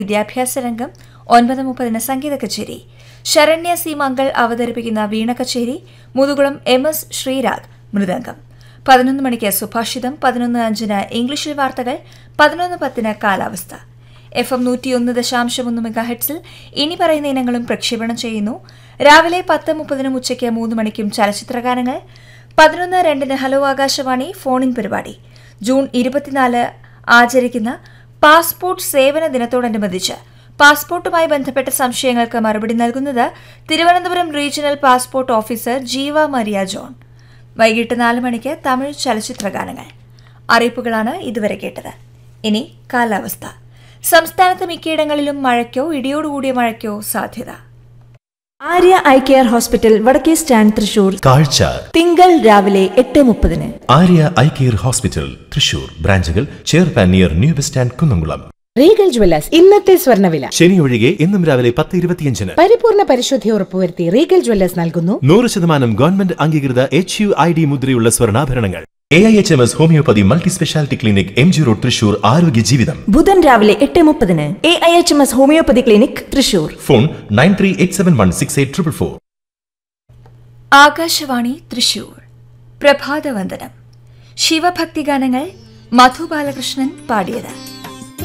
വിദ്യാഭ്യാസ രംഗം ഒൻപത് മുപ്പതിന് സംഗീത കച്ചേരി ശരണ്യ സി മംഗൾ അവതരിപ്പിക്കുന്ന വീണ കച്ചേരി മുതുകുളം എം എസ് ശ്രീരാഗ് മൃദംഗം പതിനൊന്ന് മണിക്ക് സുഭാഷിതം പതിനൊന്ന് അഞ്ചിന് ഇംഗ്ലീഷിൽ വാർത്തകൾ പതിനൊന്ന് പത്തിന് കാലാവസ്ഥ എഫ് എം നൂറ്റിയൊന്ന് ദശാംശം ഒന്ന് മെഗാഹെഡ്സിൽ ഇനി പറയുന്ന ഇനങ്ങളും പ്രക്ഷേപണം ചെയ്യുന്നു രാവിലെ പത്ത് മുപ്പതിനും ഉച്ചയ്ക്ക് മൂന്ന് മണിക്കും ചലച്ചിത്രഗാനങ്ങൾ പതിനൊന്ന് രണ്ടിന് ഹലോ ആകാശവാണി ഫോണിൻ പരിപാടി ജൂൺ ഇരുപത്തിനാല് ആചരിക്കുന്ന പാസ്പോർട്ട് സേവന ദിനത്തോടനുബന്ധിച്ച് പാസ്പോർട്ടുമായി ബന്ധപ്പെട്ട സംശയങ്ങൾക്ക് മറുപടി നൽകുന്നത് Thiruvananthapuram regional passport officer Jeeva Maria John വൈകിട്ട് നാല് മണിക്ക് തമിഴ് ചലച്ചിത്രഗാനങ്ങൾ അറിയിപ്പുകളാണ് ഇതുവരെ കേട്ടത് ഇനി കാലാവസ്ഥ സംസ്ഥാനത്ത് മിക്കയിടങ്ങളിലും മഴയ്ക്കോ ഇടിയോടുകൂടിയ മഴയ്ക്കോ സാധ്യത ആര്യ ഐ കെയർ ഹോസ്പിറ്റൽ വടക്കേ സ്റ്റാൻഡ് തൃശൂർ കാഴ്ച തിങ്കൾ രാവിലെ എട്ട് മുപ്പതിന് Arya eye care hospital Thrissur ബ്രാഞ്ചുകൾ ചേർപ്പാൻ near new bus stand Kunnamkulam Regal jewellers ഇന്നത്തെ സ്വർണ്ണവില ശനി ഒഴികെ എന്നും രാവിലെ പത്ത് ഇരുപത്തിയഞ്ചിന് പരിപൂർണ പരിശുദ്ധി ഉറപ്പുവരുത്തി റീഗൽ ജ്വല്ലേഴ്സ് നൽകുന്നു നൂറ് ശതമാനം ഗവൺമെന്റ് അംഗീകൃത എച്ച് യു ഐ ഡി മുദ്രയുള്ള സ്വർണ്ണാഭരണങ്ങൾ A I H M S homoeopathy multi speciality clinic M G road Thrissur ആരോഗ്യ ജീവിതം ബുധൻ രാവിലെ എട്ട് മുപ്പതിന് A I H M S homoeopathy clinic Thrissur phone nine three eight seven one six eight triple four Akashvani Thrissur പ്രഭാതവന്ദനം ശിവഭക്തിഗാനങ്ങൾ മധു ബാലകൃഷ്ണൻ പാടിയത്